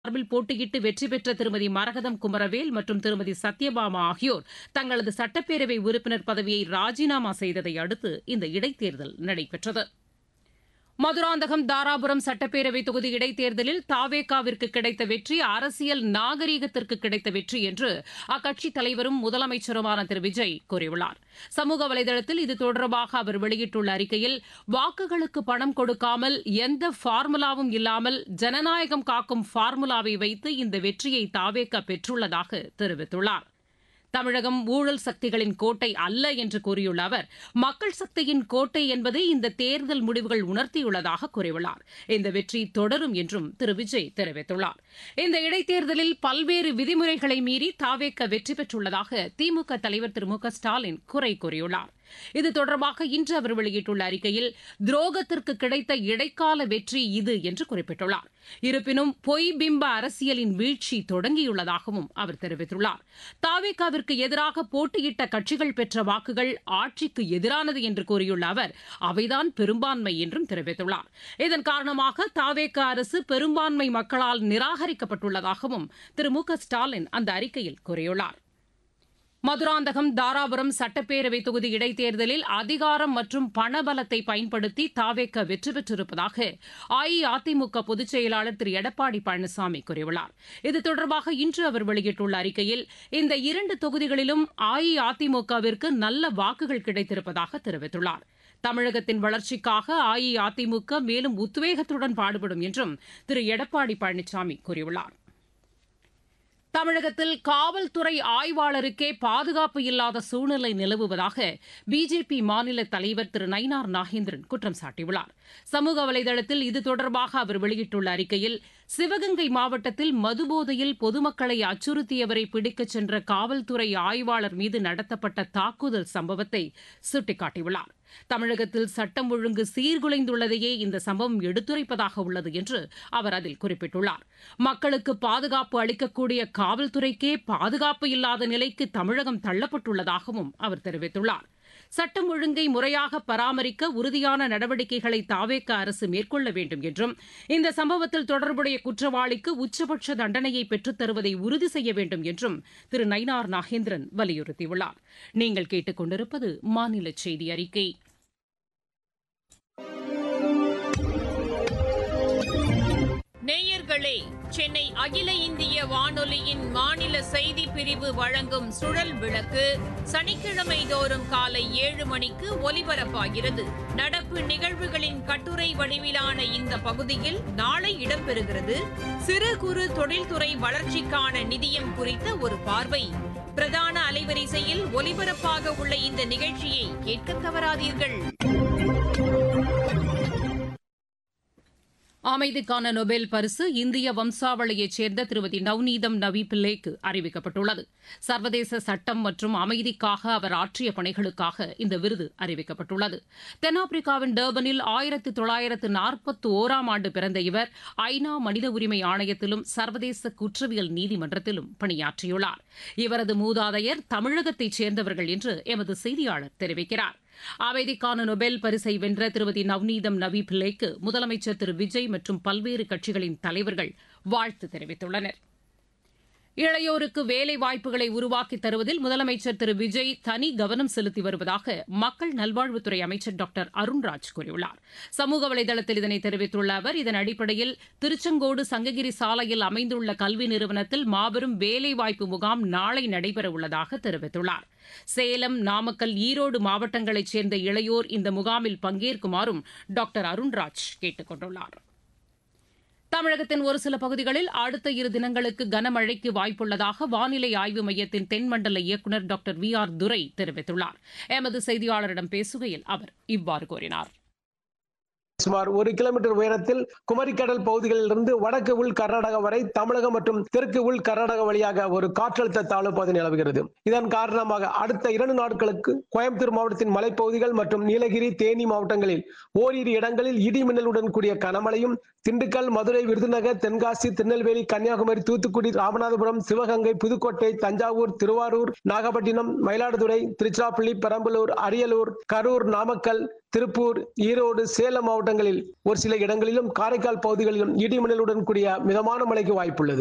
சார்பில் போட்டியிட்டு வெற்றி பெற்ற திருமதி மரகதம் குமரவேல் மற்றும் திருமதி சத்யபாமா ஆகியோர் தங்களது சட்டப்பேரவை உறுப்பினர் பதவியை ராஜினாமா செய்ததை அடுத்து இந்த இடைத்தேர்தல் நடைபெற்றது மதுராந்தகம் தாராபுரம் சட்டப்பேரவை தொகுதி இடைத்தேர்தலில் தாவேகாவிற்கு கிடைத்த வெற்றி அரசியல் நாகரீகத்திற்கு கிடைத்த வெற்றி என்று அக்கட்சித் தலைவரும் முதலமைச்சருமான திரு விஜய் கூறியுள்ளார் சமூக வலைதளத்தில் இது தொடர்பாக அவர் வெளியிட்டுள்ள அறிக்கையில் வாக்குகளுக்கு பணம் கொடுக்காமல் எந்த பார்முலாவும் இல்லாமல் ஜனநாயகம் காக்கும் பார்முலாவை வைத்து இந்த வெற்றியை தாவேகா பெற்றுள்ளதாக தெரிவித்துள்ளார் தமிழகம் ஊழல் சக்திகளின் கோட்டை அல்ல என்று கூறியுள்ள அவர் மக்கள் சக்தியின் கோட்டை என்பதை இந்த தேர்தல் முடிவுகள் உணர்த்தியுள்ளதாக கூறியுள்ளார் இந்த வெற்றி தொடரும் என்றும் திரு விஜய் தெரிவித்துள்ளார் இந்த இடைத்தேர்தலில் பல்வேறு விதிமுறைகளை மீறி தாவேக்க வெற்றி பெற்றுள்ளதாக திமுக தலைவர் திரு மு க ஸ்டாலின் குறை கூறியுள்ளார் இது தொடர்பாக இன்று அவர் வெளியிட்டுள்ள அறிக்கையில் துரோகத்திற்கு கிடைத்த இடைக்கால வெற்றி இது என்று குறிப்பிட்டுள்ளார் இருப்பினும் பொய் பிம்ப அரசியலின் வீழ்ச்சி தொடங்கியுள்ளதாகவும் அவர் தெரிவித்துள்ளார் தாவேகாவிற்கு எதிராக போட்டியிட்ட கட்சிகள் பெற்ற வாக்குகள் ஆட்சிக்கு எதிரானது என்று கூறியுள்ள அவர் அவைதான் பெரும்பான்மை என்றும் தெரிவித்துள்ளார் இதன் காரணமாக தாவேகா அரசு பெரும்பான்மை மக்களால் நிராகரிக்கப்பட்டுள்ளதாகவும் திரு மு க ஸ்டாலின் அந்த அறிக்கையில் கூறியுள்ளார் மதுராந்தகம் தாராபுரம் சட்டப்பேரவை தொகுதி இடைத்தேர்தலில் அதிகாரம் மற்றும் பணபலத்தை பயன்படுத்தி தாவேக்க வெற்றி பெற்றிருப்பதாக அஇஅதிமுக பொதுச் செயலாளர் திரு எடப்பாடி பழனிசாமி கூறியுள்ளார் இது தொடர்பாக இன்று அவர் வெளியிட்டுள்ள அறிக்கையில் இந்த இரண்டு தொகுதிகளிலும் அஇஅதிமுகவிற்கு நல்ல வாக்குகள் கிடைத்திருப்பதாக தெரிவித்துள்ளார் தமிழகத்தின் வளர்ச்சிக்காக அஇஅதிமுக மேலும் உத்வேகத்துடன் பாடுபடும் என்றும் திரு எடப்பாடி பழனிசாமி கூறியுள்ளார் தமிழகத்தில் காவல்துறை ஆய்வாளருக்கே பாதுகாப்பு இல்லாத சூழ்நிலை நிலவுவதாக பிஜேபி மாநில தலைவர் திரு நயினார் நாகேந்திரன் குற்றம் சாட்டியுள்ளார் சமூக வலைதளத்தில் இது தொடர்பாக அவர் வெளியிட்டுள்ள அறிக்கையில் சிவகங்கை மாவட்டத்தில் மதுபோதையில் பொதுமக்களை அச்சுறுத்தியவரை பிடிக்கச் சென்ற காவல்துறை ஆய்வாளர் மீது நடத்தப்பட்ட தாக்குதல் சம்பவத்தை சுட்டிக்காட்டியுள்ளார் தமிழகத்தில் சட்டம் ஒழுங்கு சீர்குலைந்துள்ளதையே இந்த சம்பவம் எடுத்துரைப்பதாக உள்ளது என்று அவர் அதில் குறிப்பிட்டுள்ளார் மக்களுக்கு பாதுகாப்பு அளிக்கக்கூடிய காவல்துறைக்கே பாதுகாப்பு இல்லாத நிலைக்கு தமிழகம் தள்ளப்பட்டுள்ளதாகவும் அவர் தெரிவித்துள்ளார் சட்டம் ஒழுங்கை முறையாக பராமரிக்க உறுதியான நடவடிக்கைகளை தாவேக்க அரசு மேற்கொள்ள வேண்டும் என்றும் இந்த சம்பவத்தில் தொடர்புடைய குற்றவாளிக்கு உச்சபட்ச தண்டனையை பெற்றுத் தருவதை உறுதி செய்ய வேண்டும் என்றும் திரு நயினார் நாகேந்திரன் வலியுறுத்தியுள்ளார் நீங்கள் கேட்டுக் கொண்டிருப்பது மாநில செய்தி அறிக்கை நேயர்களே சென்னை அகில இந்திய வானொலியின் மாநில செய்தி பிரிவு வழங்கும் சுழல் விளக்கு சனிக்கிழமை தோறும் காலை ஏழு மணிக்கு ஒலிபரப்பாகிறது நடப்பு நிகழ்வுகளின் கட்டுரை வடிவிலான இந்த பகுதியில் நாளை இடம்பெறுகிறது சிறு குறு தொழில்துறை வளர்ச்சிக்கான நிதியம் குறித்த ஒரு பார்வை பிரதான அலைவரிசையில் ஒலிபரப்பாக உள்ள இந்த நிகழ்ச்சியை கேட்க தவறாதீர்கள் அமைதிக்கான நொபேல் பரிசு இந்திய வம்சாவளியைச் சேர்ந்த திருமதி நவ்நீதம் நவி பிள்ளைக்கு அறிவிக்கப்பட்டுள்ளது சர்வதேச சட்டம் மற்றும் அமைதிக்காக அவர் ஆற்றிய பணிகளுக்காக இந்த விருது அறிவிக்கப்பட்டுள்ளது தென்னாப்பிரிக்காவின் டர்பனில் ஆயிரத்து தொள்ளாயிரத்து நாற்பத்தி ஓராம் ஆண்டு பிறந்த இவர் ஐநா மனித உரிமை ஆணையத்திலும் சர்வதேச குற்றவியல் நீதிமன்றத்திலும் பணியாற்றியுள்ளார் இவரது மூதாதையர் தமிழகத்தைச் சேர்ந்தவர்கள் என்று எமது செய்தியாளர் தெரிவிக்கிறார் அமைதிக்கான நொபேல் பரிசை வென்ற திருமதி நவ்நீதம் நவி பிள்ளைக்கு முதலமைச்சர் திரு விஜய் மற்றும் பல்வேறு கட்சிகளின் தலைவர்கள் வாழ்த்து தெரிவித்துள்ளனர் இளையோருக்கு வேலை வாய்ப்புகளை உருவாக்கி தருவதில் முதலமைச்சர் திரு விஜய் தனி கவனம் செலுத்தி வருவதாக மக்கள் நல்வாழ்வுத்துறை அமைச்சர் டாக்டர் அருண்ராஜ் கூறியுள்ளார் சமூக வலைதளத்தில் இதனை தெரிவித்துள்ள அவர் இதன் அடிப்படையில் திருச்செங்கோடு சங்ககிரி சாலையில் அமைந்துள்ள கல்வி நிறுவனத்தில் மாபெரும் வேலைவாய்ப்பு முகாம் நாளை நடைபெறவுள்ளதாக தெரிவித்துள்ளார் சேலம் நாமக்கல் ஈரோடு மாவட்டங்களைச் சேர்ந்த இளையோர் இந்த முகாமில் பங்கேற்குமாறும் டாக்டர் அருண்ராஜ் கேட்டுக் கொண்டுள்ளார் தமிழகத்தின் ஒரு சில பகுதிகளில் அடுத்த இரு தினங்களுக்கு கனமழைக்கு வாய்ப்புள்ளதாக வானிலை ஆய்வு மையத்தின் தென்மண்டல இயக்குநர் டாக்டர் வி ஆர் துரை தெரிவித்துள்ளார் எமது செய்தியாளரிடம் பேசுகையில் அவர் இவ்வாறு கூறினார் சுமார் ஒரு கிலோமீட்டர் உயரத்தில் குமரிக்கடல் பகுதிகளிலிருந்து வடக்கு உள் கர்நாடகா வரை தமிழகம் மற்றும் தெற்கு உள் கர்நாடகா வழியாக ஒரு காற்றழுத்த தாழ்வு பகுதி நிலவுகிறது இதன் காரணமாக அடுத்த இரண்டு நாட்களுக்கு கோயம்புத்தூர் மாவட்டத்தின் மலைப்பகுதிகள் மற்றும் நீலகிரி தேனி மாவட்டங்களில் ஓரிரு இடங்களில் இடி மின்னலுடன் கூடிய கனமழையும் திண்டுக்கல் மதுரை விருதுநகர் தென்காசி திருநெல்வேலி கன்னியாகுமரி தூத்துக்குடி ராமநாதபுரம் சிவகங்கை புதுக்கோட்டை தஞ்சாவூர் திருவாரூர் நாகப்பட்டினம் மயிலாடுதுறை திருச்சிராப்பள்ளி பெரம்பலூர் அரியலூர் கரூர் நாமக்கல் திருப்பூர் ஈரோடு சேலம் மாவட்டங்களில் ஒரு சில இடங்களிலும் காரைக்கால் பகுதிகளிலும் இடிமின்னலுடன் கூடிய மிதமான மழைக்கு வாய்ப்புள்ளது